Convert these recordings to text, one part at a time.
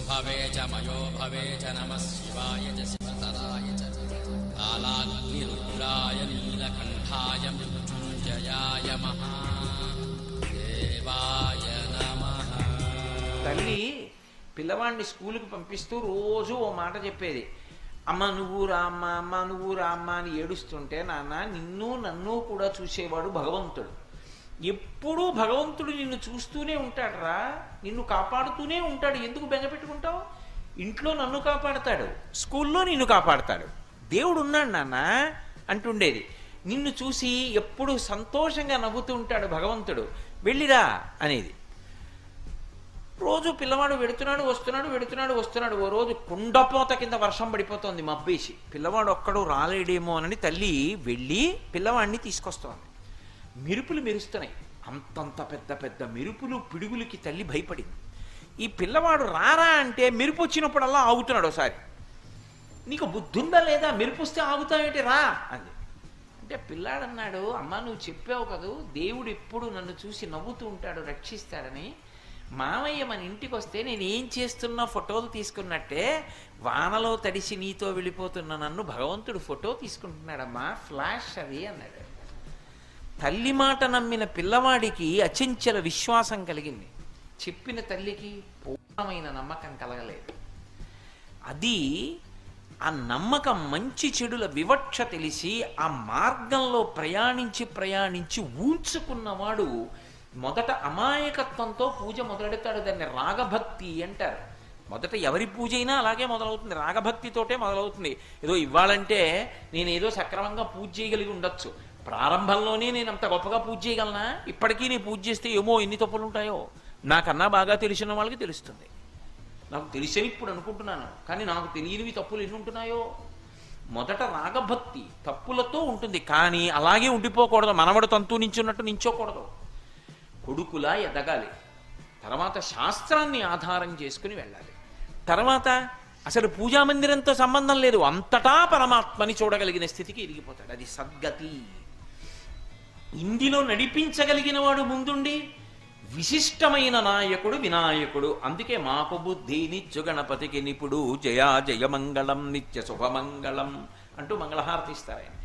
శంభవే చ మయో భవే చ నమ శివాయ చ శివతరాయ చ కాలాగ్నిరుద్రాయ నీలకంఠాయ మృత్యుంజయాయ మహాదేవాయ నమః తల్లి పిల్లవాడిని స్కూల్కి పంపిస్తూ రోజు ఓ మాట చెప్పేది అమ్మ నువ్వు రామ్మ అమ్మ నువ్వు రామ్మ అని ఏడుస్తుంటే నాన్న నిన్ను నన్ను కూడా చూసేవాడు భగవంతుడు ఎప్పుడూ భగవంతుడు నిన్ను చూస్తూనే ఉంటాడురా నిన్ను కాపాడుతూనే ఉంటాడు ఎందుకు బెంగపెట్టుకుంటావు ఇంట్లో నన్ను కాపాడతాడు స్కూల్లో నిన్ను కాపాడతాడు దేవుడు ఉన్నాడు నాన్న అంటుండేది నిన్ను చూసి ఎప్పుడు సంతోషంగా నవ్వుతూ ఉంటాడు భగవంతుడు వెళ్ళిరా అనేది రోజు పిల్లవాడు వెడుతున్నాడు వస్తున్నాడు వెడుతున్నాడు వస్తున్నాడు ఓ రోజు కుండపోత కింద వర్షం పడిపోతోంది మబ్బేసి పిల్లవాడు ఒక్కడు రాలేడేమో అని తల్లి వెళ్ళి పిల్లవాడిని తీసుకొస్తోంది మెరుపులు మెరుస్తున్నాయి అంతంత పెద్ద పెద్ద మెరుపులు పిడుగులకి తల్లి భయపడింది ఈ పిల్లవాడు రారా అంటే మెరుపు వచ్చినప్పుడల్లా ఆగుతున్నాడు ఒకసారి నీకు బుద్ధుందా లేదా మెరుపు వస్తే ఆగుతావేంటి రా అంది అంటే పిల్లాడన్నాడు అమ్మ నువ్వు చెప్పావు కదూ దేవుడు ఎప్పుడు నన్ను చూసి నవ్వుతూ ఉంటాడు రక్షిస్తాడని మామయ్య మన ఇంటికి వస్తే నేను ఏం చేస్తున్నా ఫోటోలు తీసుకున్నట్టే వానలో తడిసి నీతో వెళ్ళిపోతున్న నన్ను భగవంతుడు ఫోటో తీసుకుంటున్నాడమ్మా ఫ్లాష్ అది అన్నాడు తల్లి మాట నమ్మిన పిల్లవాడికి అచంచల విశ్వాసం కలిగింది చెప్పిన తల్లికి పూర్ణమైన నమ్మకం కలగలేదు అది ఆ నమ్మకం మంచి చెడుల వివక్ష తెలిసి ఆ మార్గంలో ప్రయాణించి ప్రయాణించి ఊంచుకున్నవాడు మొదట అమాయకత్వంతో పూజ మొదలెడతాడు దాన్ని రాగభక్తి అంటారు మొదట ఎవరి పూజ అయినా అలాగే మొదలవుతుంది రాగభక్తితోటే మొదలవుతుంది ఏదో ఇవ్వాలంటే నేను ఏదో సక్రమంగా పూజ చేయగలిగి ఉండొచ్చు ప్రారంభంలోనే నేను అంత గొప్పగా పూజ చేయగలనా ఇప్పటికీ నేను పూజ చేస్తే ఏమో ఎన్ని తప్పులు ఉంటాయో నాకన్నా బాగా తెలిసిన వాళ్ళకి తెలుస్తుంది నాకు తెలిసని ఇప్పుడు అనుకుంటున్నాను కానీ నాకు తెలియనివి తప్పులు ఎన్ని ఉంటున్నాయో మొదట రాగభక్తి తప్పులతో ఉంటుంది కానీ అలాగే ఉండిపోకూడదు మనవడు తంతు నించున్నట్టు నించోకూడదు కొడుకులా ఎదగాలి తర్వాత శాస్త్రాన్ని ఆధారం చేసుకుని వెళ్ళాలి తర్వాత అసలు పూజా మందిరంతో సంబంధం లేదు అంతటా పరమాత్మని చూడగలిగిన స్థితికి ఎదిగిపోతాడు అది సద్గతి ఇందులో నడిపించగలిగిన వాడు ముందుండి విశిష్టమైన నాయకుడు వినాయకుడు అందుకే మాకు బుద్ధి నిత్య గణపతికి నిపుడు జయా జయమంగళం నిత్య శుభమంగళం అంటూ మంగళహారతి ఇస్తారు ఆయన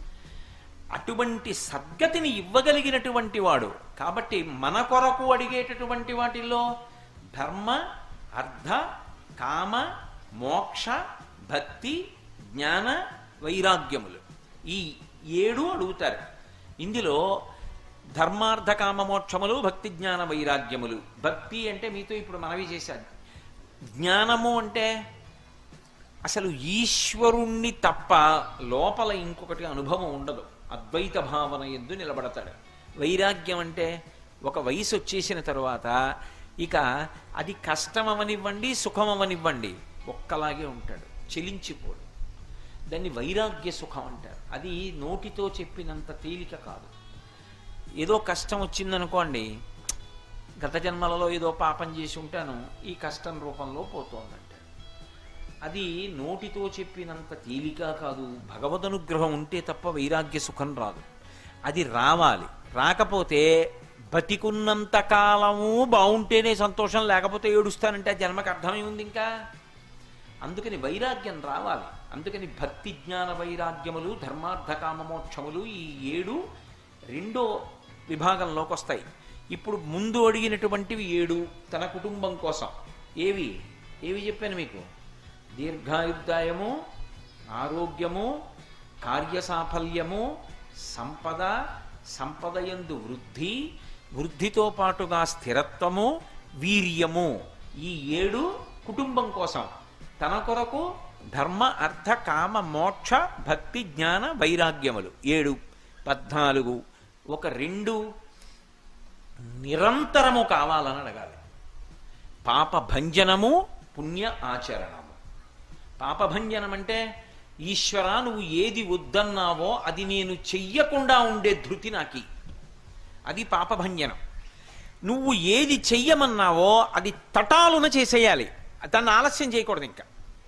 అటువంటి సద్గతిని ఇవ్వగలిగినటువంటి వాడు కాబట్టి మన కొరకు అడిగేటటువంటి వాటిల్లో ధర్మ అర్థ కామ మోక్ష భక్తి జ్ఞాన వైరాగ్యములు ఈ ఏడు అడుగుతారు ఇందులో ధర్మార్థ కామ మోక్షములు భక్తి జ్ఞాన వైరాగ్యములు భక్తి అంటే మీతో ఇప్పుడు మనవి చేశాను జ్ఞానము అంటే అసలు ఈశ్వరుణ్ణి తప్ప లోపల ఇంకొకటి అనుభవం ఉండదు అద్వైత భావన ఎందు నిలబడతాడు వైరాగ్యం అంటే ఒక వయసు వచ్చేసిన తరువాత ఇక అది కష్టమవనివ్వండి సుఖమవనివ్వండి ఒక్కలాగే ఉంటాడు చెలించిపోడు దాన్ని వైరాగ్య సుఖం అంటారు అది నోటితో చెప్పినంత తేలిక కాదు ఏదో కష్టం వచ్చిందనుకోండి గత జన్మలలో ఏదో పాపం చేసి ఉంటాను ఈ కష్టం రూపంలో పోతోందంట అది నోటితో చెప్పినంత తేలిక కాదు భగవదనుగ్రహం ఉంటే తప్ప వైరాగ్య సుఖం రాదు అది రావాలి రాకపోతే బతికున్నంత కాలము బాగుంటేనే సంతోషం లేకపోతే ఏడుస్తానంటే ఆ జన్మకు అర్థమై ఉంది ఇంకా అందుకని వైరాగ్యం రావాలి అందుకని భక్తి జ్ఞాన వైరాగ్యములు ధర్మార్థ కామమోక్షములు ఈ ఏడు రెండో విభాగంలోకి వస్తాయి ఇప్పుడు ముందు అడిగినటువంటివి ఏడు తన కుటుంబం కోసం ఏవి ఏవి చెప్పాను మీకు దీర్ఘాయుర్దాయము ఆరోగ్యము కార్యసాఫల్యము సంపద సంపదయందు వృద్ధి వృద్ధితో పాటుగా స్థిరత్వము వీర్యము ఈ ఏడు కుటుంబం కోసం తన కొరకు ధర్మ అర్థ కామ మోక్ష భక్తి జ్ఞాన వైరాగ్యములు ఏడు పద్నాలుగు ఒక రెండు నిరంతరము కావాలని అడగాలి పాప భంజనము పుణ్య ఆచరణము పాపభంజనం అంటే ఈశ్వర నువ్వు ఏది వద్దన్నావో అది నేను చెయ్యకుండా ఉండే ధృతి నాకి అది పాపభంజనం నువ్వు ఏది చెయ్యమన్నావో అది తటాలున చేసేయాలి దాన్ని ఆలస్యం చేయకూడదు ఇంకా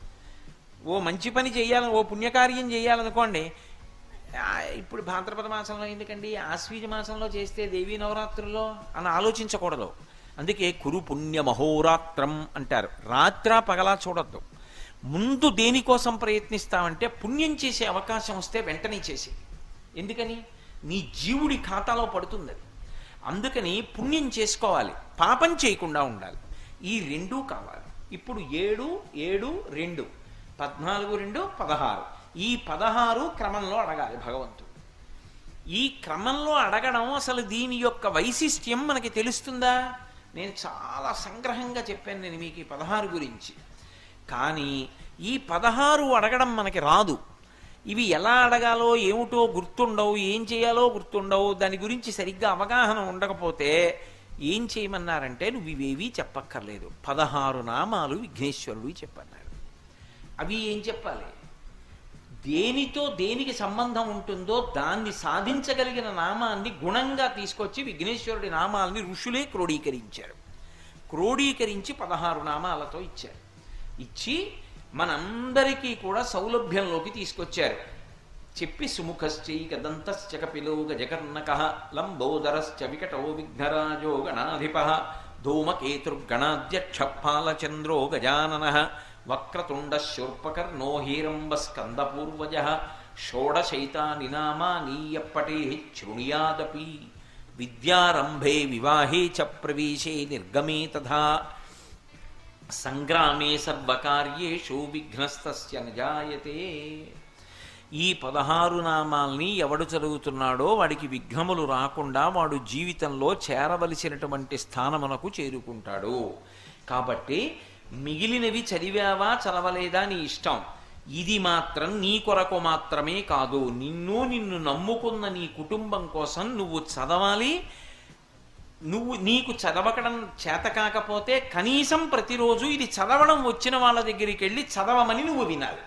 ఓ మంచి పని చేయాలని ఓ పుణ్యకార్యం చేయాలనుకోండి ఆ, ఇప్పుడు భాద్రపద మాసంలో ఎందుకండి ఆశ్వీజ మాసంలో చేస్తే దేవీ నవరాత్రుల్లో అని ఆలోచించకూడదు అందుకే కురు పుణ్య మహోరాత్రం అంటారు రాత్ర పగలా చూడొద్దు ముందు దేనికోసం ప్రయత్నిస్తామంటే పుణ్యం చేసే అవకాశం వస్తే వెంటనే చేసి ఎందుకని నీ జీవుడి ఖాతాలో పడుతుంది అది అందుకని పుణ్యం చేసుకోవాలి పాపం చేయకుండా ఉండాలి ఈ రెండూ కావాలి ఇప్పుడు ఏడు ఏడు రెండు పద్నాలుగు రెండు పదహారు ఈ పదహారు క్రమంలో అడగాలి భగవంతుడు ఈ క్రమంలో అడగడం అసలు దీని యొక్క వైశిష్ట్యం మనకి తెలుస్తుందా నేను చాలా సంగ్రహంగా చెప్పాను నేను మీకు ఈ పదహారు గురించి కానీ ఈ పదహారు అడగడం మనకి రాదు ఇవి ఎలా అడగాలో ఏమిటో గుర్తుండవు ఏం చేయాలో గుర్తుండవు దాని గురించి సరిగ్గా అవగాహన ఉండకపోతే ఏం చేయమన్నారంటే నువ్వు ఇవేవీ చెప్పక్కర్లేదు పదహారు నామాలు విఘ్నేశ్వరుడు చెప్పన్నారు అవి ఏం చెప్పాలి దేనితో దేనికి సంబంధం ఉంటుందో దాన్ని సాధించగలిగిన నామాన్ని గుణంగా తీసుకొచ్చి విఘ్నేశ్వరుడి నామాల్ని ఋషులే క్రోడీకరించారు క్రోడీకరించి పదహారు నామాలతో ఇచ్చారు ఇచ్చి మనందరికీ కూడా సౌలభ్యంలోకి తీసుకొచ్చారు చెప్పి సుముఖశ్చైక దంతశ్చ కపిలో గజకర్ణక లంబోదరశ్చ వికటో విఘ్నరాజో గణాధిప ధూమకేతుర్గణాధ్యక్ష పాలచంద్రో గజానన వక్రతుండ శూర్పకర్ణో హీరంబ స్కందపూర్వజ షోడశైతాని నామాని ఎప్పటే శృణుయాదపి విద్యారంభే వివాహే చ ప్రవేశే నిర్గమే తథా సంగ్రామే సర్వకార్యేషు విఘ్నస్తస్య నజాయతే ఈ పదహారు నామాల్ని ఎవడు చదువుతున్నాడో వాడికి విఘ్నములు రాకుండా వాడు జీవితంలో చేరవలసినటువంటి స్థానమునకు చేరుకుంటాడు కాబట్టి మిగిలినవి చదివావా చదవలేదా నీ ఇష్టం ఇది మాత్రం నీ కొరకు మాత్రమే కాదు నిన్ను నిన్ను నమ్ముకున్న నీ కుటుంబం కోసం నువ్వు చదవాలి నువ్వు నీకు చదవకడం చేత కాకపోతే కనీసం ప్రతిరోజు ఇది చదవడం వచ్చిన వాళ్ళ దగ్గరికి వెళ్ళి చదవమని నువ్వు వినాలి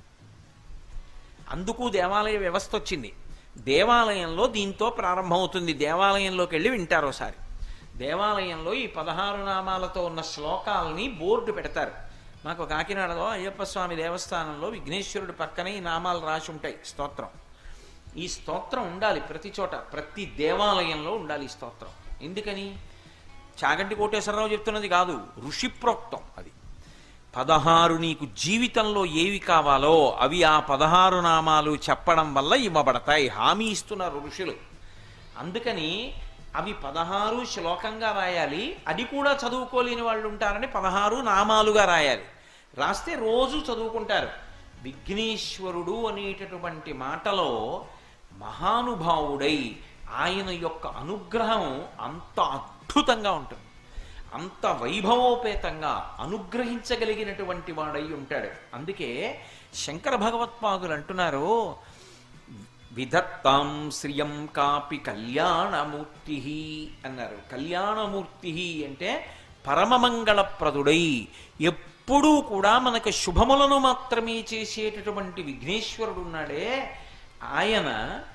అందుకు దేవాలయ వ్యవస్థ వచ్చింది దేవాలయంలో దీంతో ప్రారంభమవుతుంది దేవాలయంలోకి వెళ్ళి వింటారు ఒకసారి దేవాలయంలో ఈ పదహారు నామాలతో ఉన్న శ్లోకాలని బోర్డు పెడతారు మాకు కాకినాడలో అయ్యప్ప స్వామి దేవస్థానంలో విఘ్నేశ్వరుడి పక్కనే ఈ నామాలు రాసి ఉంటాయి స్తోత్రం ఈ స్తోత్రం ఉండాలి ప్రతి చోట ప్రతి దేవాలయంలో ఉండాలి ఈ స్తోత్రం ఎందుకని చాగంటి కోటేశ్వరరావు చెప్తున్నది కాదు ఋషి ప్రోక్తం అది పదహారు నీకు జీవితంలో ఏవి కావాలో అవి ఆ పదహారు నామాలు చెప్పడం వల్ల ఇవ్వబడతాయి హామీ ఇస్తున్నారు ఋషులు అందుకని అవి పదహారు శ్లోకంగా రాయాలి అది కూడా చదువుకోలేని వాళ్ళు ఉంటారని పదహారు నామాలుగా రాయాలి రాస్తే రోజు చదువుకుంటారు విఘ్నేశ్వరుడు అనేటటువంటి మాటలో మహానుభావుడై ఆయన యొక్క అనుగ్రహం అంత అద్భుతంగా ఉంటుంది అంత వైభవోపేతంగా అనుగ్రహించగలిగినటువంటి వాడై ఉంటాడు అందుకే శంకర భగవత్పాదులు అంటున్నారు విధత్తాం శ్రియం కాపి కళ్యాణమూర్తి అన్నారు కళ్యాణమూర్తి అంటే పరమమంగళప్రదుడై ఎప్పుడూ కూడా మనకు శుభములను మాత్రమే చేసేటటువంటి విఘ్నేశ్వరుడు ఉన్నాడే ఆయన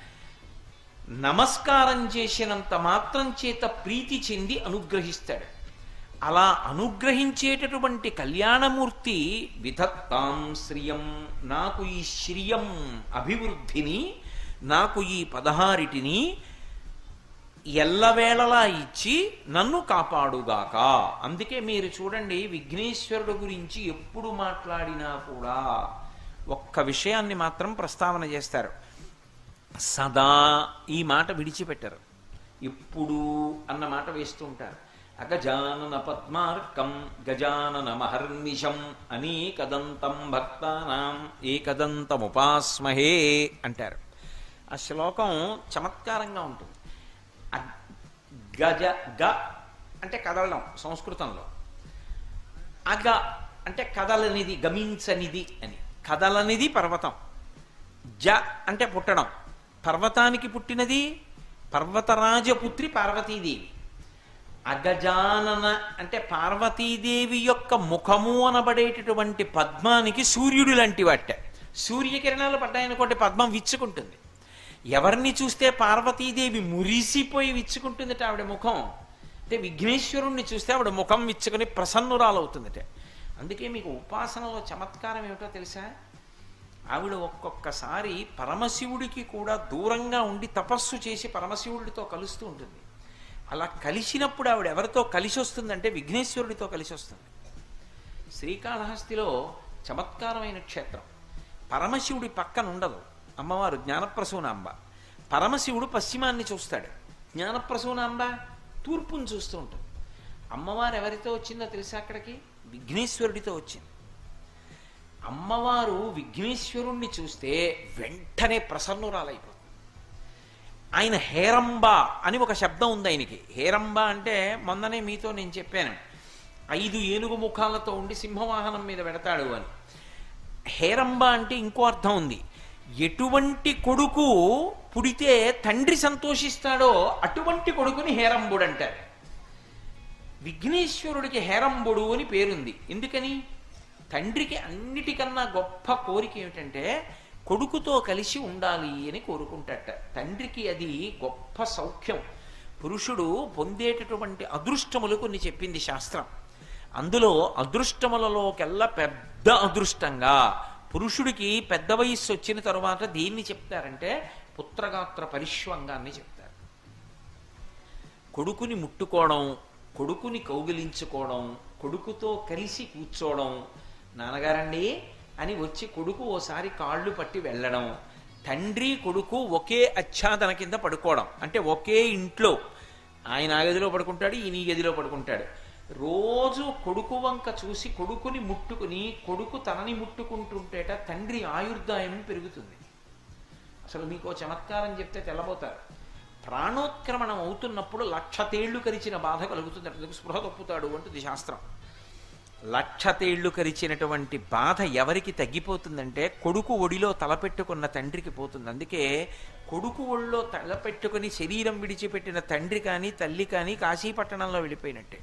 నమస్కారం చేసినంత మాత్రం చేత ప్రీతి చెంది అనుగ్రహిస్తాడు అలా అనుగ్రహించేటటువంటి కళ్యాణమూర్తి విధత్తాం శ్రియం నాకు ఈ శ్రియం అభివృద్ధిని నాకు ఈ పదహారిటిని ఎల్లవేళలా ఇచ్చి నన్ను కాపాడుగాక అందుకే మీరు చూడండి విఘ్నేశ్వరుడు గురించి ఎప్పుడు మాట్లాడినా కూడా ఒక్క విషయాన్ని మాత్రం ప్రస్తావన చేస్తారు సదా ఈ మాట విడిచిపెట్టరు ఇప్పుడు అన్న మాట వేస్తూ ఉంటారు అగజానన పద్మార్కం గజానన మహర్నిశం అనేకదంతం భక్తానాం ఏకదంతముపాస్మహే అంటారు ఆ శ్లోకం చమత్కారంగా ఉంటుంది అగ్- గజ గ అంటే కదలడం సంస్కృతంలో అగ అంటే కదలనిది గమించనిది అని కదలనిది పర్వతం జ అంటే పుట్టడం పర్వతానికి పుట్టినది పర్వతరాజపుత్రి పార్వతీదేవి అగజానన అంటే పార్వతీదేవి యొక్క ముఖము అనబడేటటువంటి పద్మానికి సూర్యుడు లాంటి వాట సూర్యకిరణాలు పడ్డాయనుకోండి పద్మం విచ్చుకుంటుంది ఎవరిని చూస్తే పార్వతీదేవి మురిసిపోయి విచ్చుకుంటుందట ఆవిడ ముఖం అంటే విఘ్నేశ్వరుణ్ణి చూస్తే ఆవిడ ముఖం విచ్చుకొని ప్రసన్నురాలవుతుందట అందుకే మీకు ఉపాసనలో చమత్కారం ఏమిటో తెలుసా ఆవిడ ఒక్కొక్కసారి పరమశివుడికి కూడా దూరంగా ఉండి తపస్సు చేసి పరమశివుడితో కలుస్తూ ఉంటుంది అలా కలిసినప్పుడు ఆవిడ ఎవరితో కలిసి వస్తుందంటే విఘ్నేశ్వరుడితో కలిసి వస్తుంది శ్రీకాళహస్తిలో చమత్కారమైన క్షేత్రం పరమశివుడి పక్కన ఉండదు అమ్మవారు జ్ఞానప్రసూనాంబ పరమశివుడు పశ్చిమాన్ని చూస్తాడు జ్ఞానప్రసూనాంబ తూర్పుని చూస్తూ ఉంటుంది అమ్మవారు ఎవరితో వచ్చిందో తెలుసా అక్కడికి విఘ్నేశ్వరుడితో వచ్చింది అమ్మవారు విఘ్నేశ్వరుణ్ణి చూస్తే వెంటనే ప్రసన్నురాలైపోతుంది ఆయన హేరంబ అని ఒక శబ్దం ఉంది ఆయనకి హేరంబ అంటే మొన్ననే మీతో నేను చెప్పాను ఐదు ఏనుగు ముఖాలతో ఉండి సింహవాహనం మీద పెడతాడు అని హేరంబ అంటే ఇంకో అర్థం ఉంది ఎటువంటి కొడుకు పుడితే తండ్రి సంతోషిస్తాడో అటువంటి కొడుకుని హేరంబుడు అంటారు విఘ్నేశ్వరుడికి హేరంబుడు అని పేరుంది ఎందుకని తండ్రికి అన్నిటికన్నా గొప్ప కోరిక ఏమిటంటే కొడుకుతో కలిసి ఉండాలి అని కోరుకుంటాట తండ్రికి అది గొప్ప సౌఖ్యం పురుషుడు పొందేటటువంటి అదృష్టములు కొన్ని చెప్పింది శాస్త్రం అందులో అదృష్టములలోకెల్లా పెద్ద అదృష్టంగా పురుషుడికి పెద్ద వయస్సు వచ్చిన తరువాత దీన్ని చెప్తారంటే పుత్రగాత్ర పరిష్వంగాన్ని చెప్తారు కొడుకుని ముట్టుకోవడం కొడుకుని కౌగిలించుకోవడం కొడుకుతో కలిసి కూర్చోవడం నాన్నగారండి అని వచ్చి కొడుకు ఓసారి కాళ్ళు పట్టి వెళ్ళడం తండ్రి కొడుకు ఒకే ఆచ్ఛాదన కింద పడుకోవడం అంటే ఒకే ఇంట్లో ఆయన ఆ గదిలో పడుకుంటాడు ఈయన ఈ గదిలో పడుకుంటాడు రోజు కొడుకు వంక చూసి కొడుకుని ముట్టుకుని కొడుకు తనని ముట్టుకుంటుంటేట తండ్రి ఆయుర్దాయం పెరుగుతుంది అసలు మీకు చమత్కారం చెప్తే తెల్లబోతారు ప్రాణోత్క్రమణం అవుతున్నప్పుడు లక్ష తేళ్లు కరిచిన బాధ కలుగుతుంది అందుకు స్పృహ తప్పుతాడు అంటుంది శాస్త్రం లక్ష తేళ్లు కరిచినటువంటి బాధ ఎవరికి తగ్గిపోతుందంటే కొడుకు ఒడిలో తలపెట్టుకున్న తండ్రికి పోతుంది అందుకే కొడుకు ఒడిలో తలపెట్టుకుని శరీరం విడిచిపెట్టిన తండ్రి కానీ తల్లి కానీ కాశీపట్టణంలో వెళ్ళిపోయినట్టే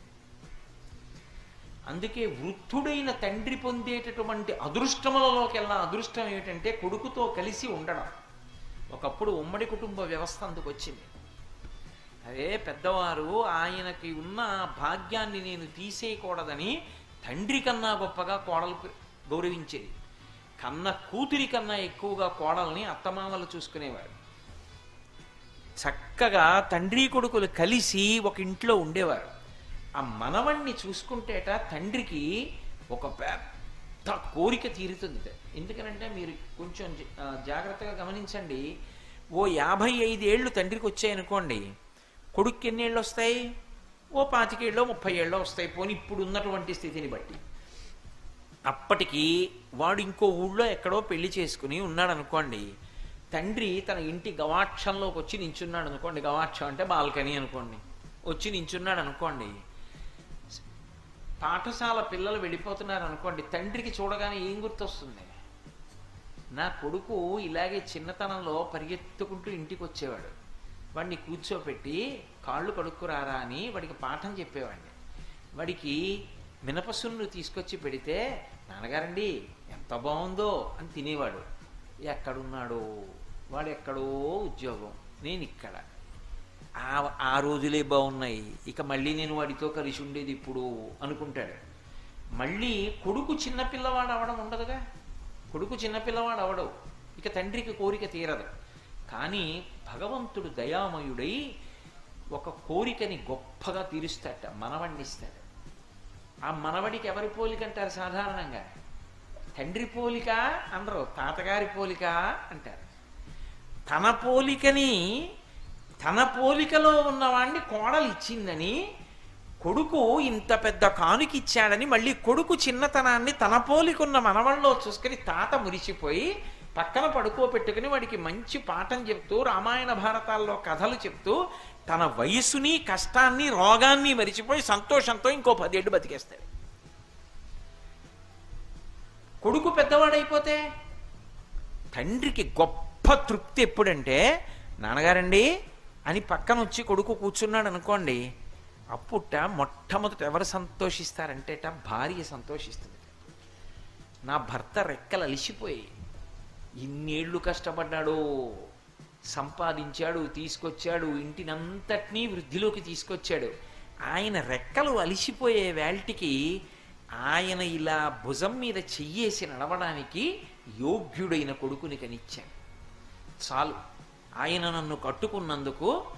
అందుకే వృద్ధుడైన తండ్రి పొందేటటువంటి అదృష్టములలోకెల్లా అదృష్టం ఏమిటంటే కొడుకుతో కలిసి ఉండడం ఒకప్పుడు ఉమ్మడి కుటుంబ వ్యవస్థ అందుకు వచ్చింది అదే పెద్దవారు ఆయనకి ఉన్న భాగ్యాన్ని నేను తీసేయకూడదని తండ్రి కన్నా గొప్పగా కోడలు గౌరవించేది కన్న కూతురి కన్నా ఎక్కువగా కోడల్ని అత్తమామలు చూసుకునేవాడు చక్కగా తండ్రి కొడుకులు కలిసి ఒక ఇంట్లో ఉండేవారు ఆ మనవణ్ణి చూసుకుంటేట తండ్రికి ఒక పెద్ద కోరిక తీరుతుంది ఎందుకనంటే మీరు కొంచెం జ- ఆ, జాగ్రత్తగా గమనించండి ఓ యాభై ఐదేళ్ళు తండ్రికి వచ్చాయనుకోండి కొడుక్కి ఎన్నేళ్ళు వస్తాయి ఓ పాతికేళ్ళు ముప్పై ఏళ్ళు వస్తాయి పోనీ ఇప్పుడు ఉన్నటువంటి స్థితిని బట్టి అప్పటికి వాడు ఇంకో ఊళ్ళో ఎక్కడో పెళ్లి చేసుకుని ఉన్నాడు అనుకోండి తండ్రి తన ఇంటి గవాక్షంలోకి వచ్చి నించున్నాడు అనుకోండి గవాక్షం అంటే బాల్కనీ అనుకోండి వచ్చి నించున్నాడు అనుకోండి పాఠశాల పిల్లలు వెళ్ళిపోతున్నారు అనుకోండి తండ్రికి చూడగానే ఏం గుర్తొస్తుంది నా కొడుకు ఇలాగే చిన్నతనంలో పరిగెత్తుకుంటూ ఇంటికి వచ్చేవాడు వాడిని కూర్చోపెట్టి కాళ్ళు కడుక్కురారా అని వాడికి పాఠం చెప్పేవాడిని వాడికి మినపసున్ను తీసుకొచ్చి పెడితే నాన్నగారండి ఎంత బాగుందో అని తినేవాడు ఎక్కడున్నాడో వాడు ఎక్కడో ఉద్యోగం నేను ఇక్కడ ఆ ఆ రోజులే బాగున్నాయి ఇక మళ్ళీ నేను వాడితో కలిసి ఉండేది ఇప్పుడు అనుకుంటాడు మళ్ళీ కొడుకు చిన్నపిల్లవాడు అవడం ఉండదుగా కొడుకు చిన్నపిల్లవాడు అవడు ఇక తండ్రికి కోరిక తీరదు కానీ భగవంతుడు దయామయుడై ఒక కోరికని గొప్పగా తీరుస్తాట మనవణ్ణిస్తాడు ఆ మనవడికి ఎవరి పోలిక అంటారు సాధారణంగా తండ్రి పోలిక అనరు తాతగారి పోలిక అంటారు తన పోలికని తన పోలికలో ఉన్నవాణ్ణి కోడలు ఇచ్చిందని కొడుకు ఇంత పెద్ద కానుకిచ్చాడని మళ్ళీ కొడుకు చిన్నతనాన్ని తన పోలికున్న మనవళ్ళలో చూసుకుని తాత మురిసిపోయి పక్కన పడుకోబెట్టుకుని వాడికి మంచి పాఠం చెప్తూ రామాయణ భారతాల్లో కథలు చెప్తూ తన వయసుని కష్టాన్ని రోగాన్ని మరిచిపోయి సంతోషంతో ఇంకో పదేళ్ళు బతికేస్తాడు కొడుకు పెద్దవాడైపోతే తండ్రికి గొప్ప తృప్తి ఎప్పుడంటే నాన్నగారండి అని పక్కన వచ్చి కొడుకు కూర్చున్నాడు అనుకోండి అప్పుట మొట్టమొదట ఎవరు సంతోషిస్తారంటేట భార్య సంతోషిస్తుంది నా భర్త రెక్కలు అలిసిపోయి ఇన్నేళ్ళు కష్టపడ్డాడు సంపాదించాడు తీసుకొచ్చాడు ఇంటినంతటినీ వృద్ధిలోకి తీసుకొచ్చాడు ఆయన రెక్కలు అలిసిపోయే వేల్టికి ఆయన ఇలా భుజం మీద చెయ్యేసి నడవడానికి యోగ్యుడైన కొడుకుని కనిచ్చాను చాలు ఆయన నన్ను కట్టుకున్నందుకు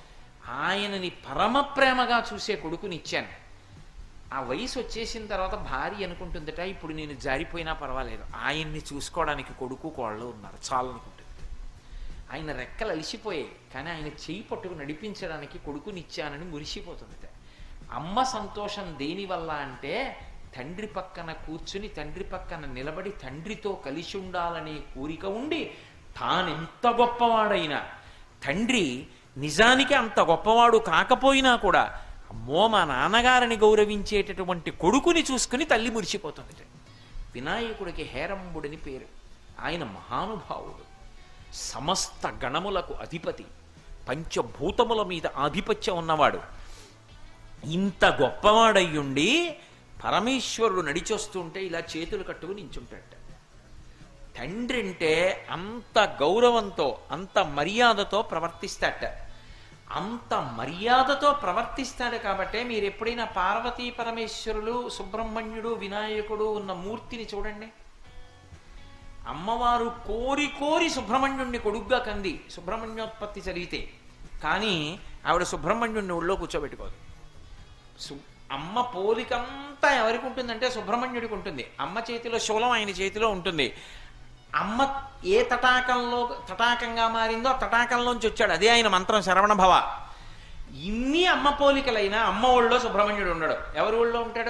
ఆయనని పరమ ప్రేమగా చూసే కొడుకునిచ్చాను ఆ వయసు వచ్చేసిన తర్వాత భార్య అనుకుంటుందట ఇప్పుడు నేను జారిపోయినా పర్వాలేదు ఆయన్ని చూసుకోవడానికి కొడుకు కోళ్ళు ఉన్నారు చాలు అనుకుంటుంది ఆయన రెక్కలు అలిసిపోయాయి కానీ ఆయన చేయి పట్టుకు నడిపించడానికి కొడుకునిచ్చానని మురిసిపోతుందట అమ్మ సంతోషం దేనివల్ల అంటే తండ్రి పక్కన కూర్చుని తండ్రి పక్కన నిలబడి తండ్రితో కలిసి ఉండాలనే కోరిక ఉండి తానెంత గొప్పవాడైనా తండ్రి నిజానికి అంత గొప్పవాడు కాకపోయినా కూడా అమ్మో మా నాన్నగారిని గౌరవించేటటువంటి కొడుకుని చూసుకుని తల్లి మురిసిపోతుంది వినాయకుడికి హేరంబుడిని పేరు ఆయన మహానుభావుడు సమస్త గణములకు అధిపతి పంచభూతముల మీద ఆధిపత్యం ఉన్నవాడు ఇంత గొప్పవాడయ్యుండి పరమేశ్వరుడు నడిచొస్తుంటే ఇలా చేతులు కట్టుకుని నించుంటాడు తండ్రి అంటే అంత గౌరవంతో అంత మర్యాదతో ప్రవర్తిస్తాట అంత మర్యాదతో ప్రవర్తిస్తాడు కాబట్టే మీరు ఎప్పుడైనా పార్వతీ పరమేశ్వరులు సుబ్రహ్మణ్యుడు వినాయకుడు ఉన్న మూర్తిని చూడండి అమ్మవారు కోరి కోరి సుబ్రహ్మణ్యుణ్ణి కొడుగ్గా కంది సుబ్రహ్మణ్యోత్పత్తి చదివితే కానీ ఆవిడ సుబ్రహ్మణ్యుణ్ణి ఒళ్ళో కూర్చోబెట్టుకోదు సు- అమ్మ పోలికంతా ఎవరికి ఉంటుందంటే సుబ్రహ్మణ్యుడికి ఉంటుంది అమ్మ చేతిలో శూలం ఆయన చేతిలో ఉంటుంది అమ్మ ఏ తటాకంలో తటాకంగా మారిందో ఆ తటాకంలోంచి వచ్చాడు అదే ఆయన మంత్రం శరవణ భవ ఇన్ని అమ్మ పోలికలైనా అమ్మ ఒళ్ళో సుబ్రహ్మణ్యుడు ఉండడు ఎవరి ఒళ్ళో ఉంటాడు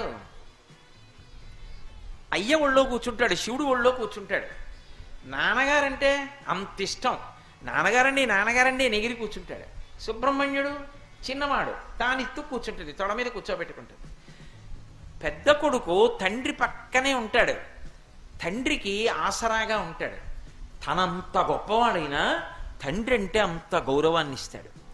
అయ్య ఒళ్ళో కూర్చుంటాడు శివుడు ఒళ్ళో కూర్చుంటాడు నాన్నగారంటే అంత ఇష్టం నాన్నగారండి నాన్నగారండి అని ఎగిరి కూర్చుంటాడు సుబ్రహ్మణ్యుడు చిన్నవాడు తానిత్తు కూర్చుంటుంది తొడ మీద కూర్చోబెట్టుకుంటుంది పెద్ద కొడుకు తండ్రి పక్కనే ఉంటాడు తండ్రికి ఆసరాగా ఉంటాడు తనంత గొప్పవాడైనా తండ్రి అంటే అంత గౌరవాన్ని ఇస్తాడు